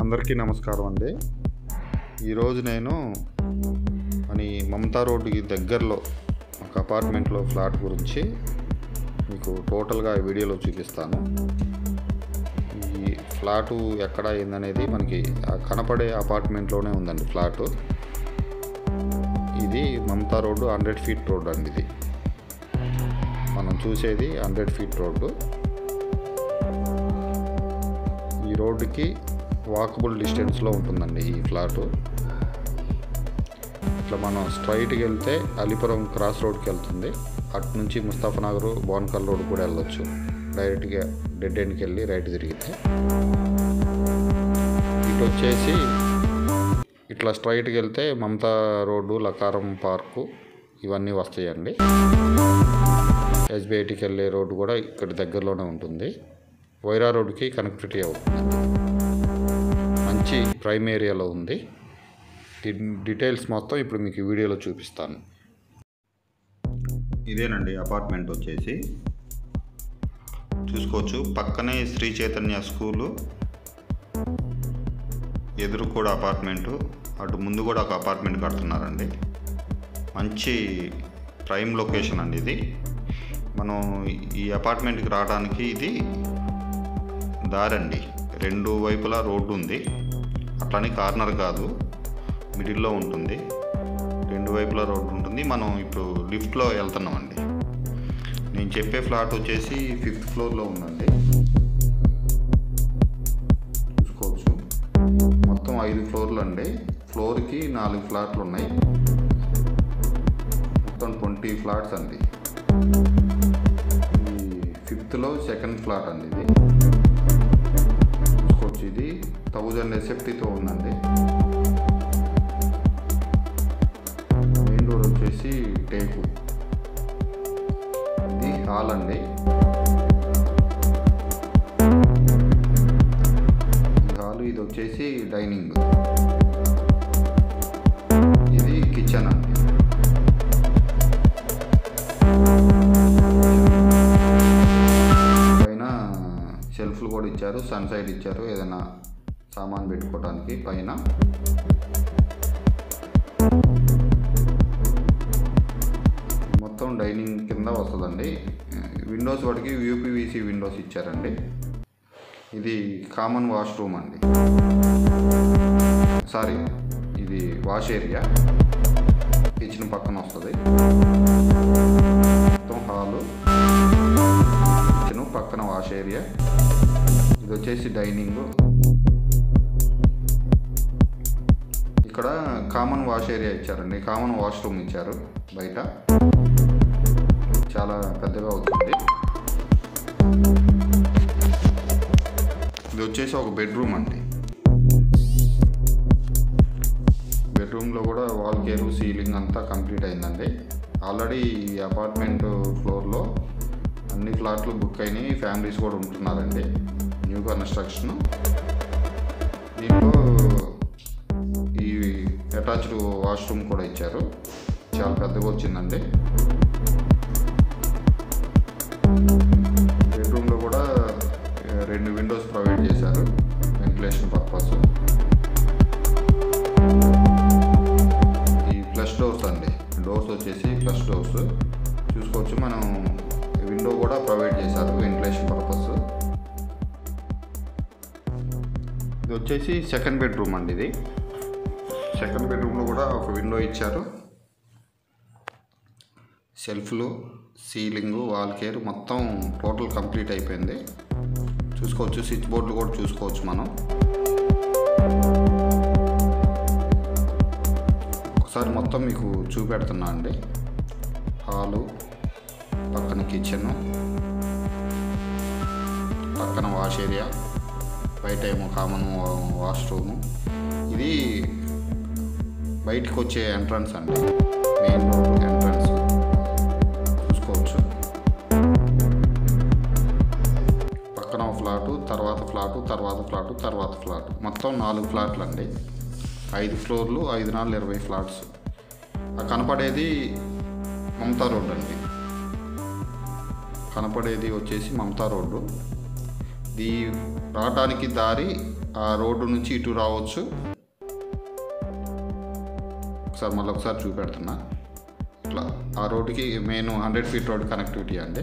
అందరికీ నమస్కారం అండి ఈరోజు నేను మన ఈ మమతా రోడ్డుకి దగ్గరలో ఒక అపార్ట్మెంట్లో ఫ్లాట్ గురించి మీకు టోటల్గా ఈ వీడియోలో చూపిస్తాను ఈ ఫ్లాటు ఎక్కడ ఏందనేది మనకి ఆ కనపడే అపార్ట్మెంట్లోనే ఉందండి ఫ్లాటు ఇది Mamata road hundred feet road అండి ఇది మనం చూసేది హండ్రెడ్ ఫీట్ రోడ్డు ఈ రోడ్డుకి వాకబుల్ డిస్టెన్స్లో ఉంటుందండి ఈ ఫ్లాటు ఇట్లా మనం స్ట్రైట్కి వెళ్తే అలిపురం క్రాస్ రోడ్కి వెళ్తుంది అటు నుంచి ముస్తాఫా నగర్ బోన్కల్ రోడ్ కూడా వెళ్ళొచ్చు డైరెక్ట్గా డెడ్ ఎండ్కి వెళ్ళి రైట్ తిరిగితే ఇటు వచ్చేసి ఇట్లా స్ట్రైట్కి వెళ్తే మమతా రోడ్డు లకారం పార్కు ఇవన్నీ వస్తాయండి ఎస్బీఐటికి వెళ్ళే రోడ్డు కూడా ఇక్కడ దగ్గరలోనే ఉంటుంది వైరా రోడ్డుకి కనెక్టివిటీ అవుతుంది మంచి ప్రైమ్ ఏరియాలో ఉంది డి- డీటెయిల్స్ మొత్తం ఇప్పుడు మీకు ఈ వీడియోలో చూపిస్తాను ఇదేనండి అపార్ట్మెంట్ వచ్చేసి చూసుకోవచ్చు పక్కనే శ్రీ చైతన్య స్కూలు ఎదురు కూడా అపార్ట్మెంటు అటు ముందు కూడా ఒక అపార్ట్మెంట్ కడుతున్నారండి మంచి ప్రైమ్ లొకేషన్ అండి ఇది మనం ఈ అపార్ట్మెంట్కి రావడానికి ఇది దారండి రెండు వైపులా రోడ్డు ఉంది అట్లానే కార్నర్ కాదు మిడిల్లో ఉంటుంది రెండు వైపులా రోడ్డు ఉంటుంది మనం ఇప్పుడు లిఫ్ట్లో వెళ్తున్నామండి నేను చెప్పే ఫ్లాట్ వచ్చేసి ఫిఫ్త్ ఫ్లోర్లో ఉందండి చూసుకోవచ్చు మొత్తం ఐదు ఫ్లోర్లు అండి ఫ్లోర్కి నాలుగు ఫ్లాట్లు ఉన్నాయి మొత్తం ట్వంటీ ఫ్లాట్స్ అండి ఈ ఫిఫ్త్లో సెకండ్ ఫ్లాట్ అండి ఇది చూసుకోవచ్చు ఇది థౌజండ్ ఎస్ఎఫ్టీతో ఉందండి మెయిన్ డోర్ వచ్చేసి టేకు ఇది హాల్ అండి ఈ హాల్ ఇది వచ్చేసి డైనింగ్ ఇది కిచెన్ అండి పైన షెల్ఫ్లు కూడా ఇచ్చారు సన్ సైడ్ ఇచ్చారు ఏదైనా సామాన్ పెట్టుకోవడానికి పైన మొత్తం డైనింగ్ కింద వస్తుందండి విండోస్ వాటికి యూపీవీసీ విండోస్ ఇచ్చారండి ఇది కామన్ వాష్రూమ్ అండి సారీ ఇది వాష్ ఏరియా కిచెన్ పక్కన వస్తుంది మొత్తం హాలు కిచెన్ పక్కన వాష్ ఏరియా ఇది వచ్చేసి డైనింగ్ ఇక్కడ కామన్ వాష్ ఏరియా ఇచ్చారండి కామన్ వాష్రూమ్ ఇచ్చారు బయట చాలా పెద్దగా అవుతుంది ఇది వచ్చేసి ఒక బెడ్రూమ్ అండి బెడ్రూమ్లో కూడా వాల్ కేరు సీలింగ్ అంతా కంప్లీట్ అయిందండి ఆల్రెడీ ఈ అపార్ట్మెంట్ ఫ్లోర్లో అన్ని ఫ్లాట్లు బుక్ అయినాయి ఫ్యామిలీస్ కూడా ఉంటున్నారండి న్యూ కన్స్ట్రక్షన్ దీంట్లో ఈ అటాచ్డ్ వాష్రూమ్ కూడా ఇచ్చారు చాలా పెద్దగా వచ్చిందండి బెడ్రూమ్లో కూడా ఆ, రెండు విండోస్ ప్రొవైడ్ చేశారు వెంటిలేషన్ పర్పస్ ఈ ఫ్లష్ డోర్స్ అండి డోర్స్ వచ్చేసి ఫ్లష్ డోర్స్ చూసుకోవచ్చు మనం విండో కూడా ప్రొవైడ్ చేశారు వెంటిలేషన్ పర్పస్ ఇది వచ్చేసి సెకండ్ బెడ్రూమ్ అండి ఇది సెకండ్ బెడ్రూమ్లో కూడా ఒక విండో ఇచ్చారు షెల్ఫ్లు సీలింగు వాల్ కేర్ మొత్తం టోటల్ కంప్లీట్ అయిపోయింది చూసుకోవచ్చు స్విచ్ బోర్డులు కూడా చూసుకోవచ్చు మనం ఒకసారి మొత్తం మీకు చూపెడుతున్నా అండి హాలు పక్కన కిచెను పక్కన వాష్ ఏరియా బయట ఏమో కామన్ వాష్రూము ఇది బయటికి వచ్చే ఎంట్రన్స్ అండి మెయిన్ రోడ్ ఎంట్రన్స్ చూసుకోవచ్చు పక్కన ఒక ఫ్లాటు తర్వాత ఫ్లాటు తర్వాత ఫ్లాటు తర్వాత ఫ్లాటు మొత్తం నాలుగు ఫ్లాట్లు అండి ఐదు ఫ్లోర్లు ఐదు నాలుగు ఇరవై ఫ్లాట్స్ ఆ కనపడేది మమతా రోడ్ అండి కనపడేది వచ్చేసి మమతా రోడ్డు ఈ రావడానికి దారి ఆ రోడ్డు నుంచి ఇటు రావచ్చు ఒకసారి మళ్ళీ ఒకసారి చూపెడుతున్నా ఇట్లా ఆ రోడ్డుకి main hundred feet road connectivity అండి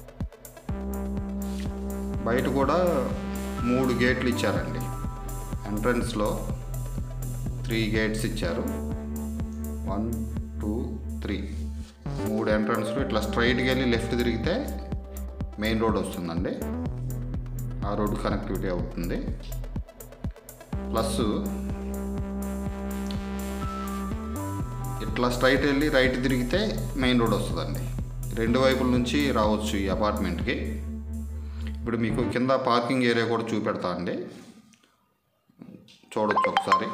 బయట కూడా మూడు గేట్లు ఇచ్చారండి ఎంట్రన్స్లో త్రీ గేట్స్ ఇచ్చారు వన్ టూ త్రీ మూడు ఎంట్రన్స్లు ఇట్లా స్ట్రైట్కి వెళ్ళి లెఫ్ట్ తిరిగితే మెయిన్ రోడ్ వస్తుందండి ఆ రోడ్డు కనెక్టివిటీ అవుతుంది ప్లస్ ఇట్లా స్ట్రైట్ వెళ్ళి రైట్ తిరిగితే మెయిన్ రోడ్ వస్తుందండి రెండు వైపుల నుంచి రావచ్చు ఈ అపార్ట్మెంట్కి ఇప్పుడు మీకు కింద పార్కింగ్ ఏరియా కూడా చూపెడతా అండి చూడొచ్చు ఒకసారి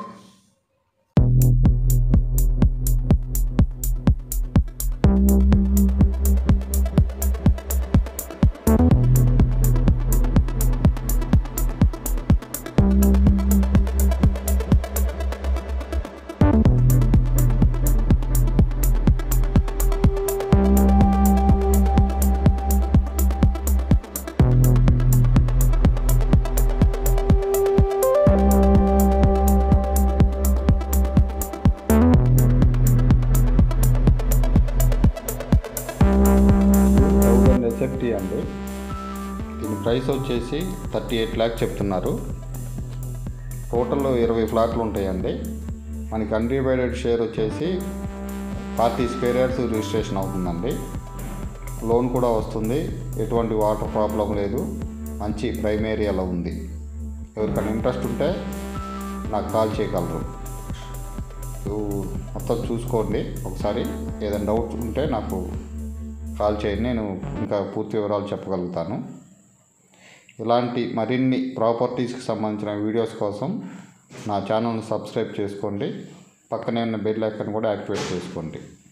థౌజండ్ ఎస్ఎఫ్టీ అండి దీని ప్రైస్ వచ్చేసి థర్టీ ఎయిట్ ల్యాక్ చెప్తున్నారు టోటల్ ఇరవై ఫ్లాట్లు ఉంటాయండి మనకి అన్డివైడెడ్ షేర్ వచ్చేసి ఫార్టీ స్క్వేర్ యార్డ్స్ రిజిస్ట్రేషన్ అవుతుందండి లోన్ కూడా వస్తుంది ఎటువంటి వాటర్ ప్రాబ్లం లేదు మంచి ప్రైమ్ ఏరియాలో ఉంది ఎవరికైనా ఇంట్రెస్ట్ ఉంటే నాకు కాల్ చేయగలరు సో మొత్తం చూసుకోండి ఒకసారి ఏదైనా డౌట్ ఉంటే నాకు కాల్ చేయండి నేను ఇంకా పూర్తి వివరాలు చెప్పగలుగుతాను ఇలాంటి మరిన్ని ప్రాపర్టీస్కి సంబంధించిన వీడియోస్ కోసం నా ఛానల్ని సబ్స్క్రైబ్ చేసుకోండి పక్కనే ఉన్న బెల్ ఐకాన్ కూడా యాక్టివేట్ చేసుకోండి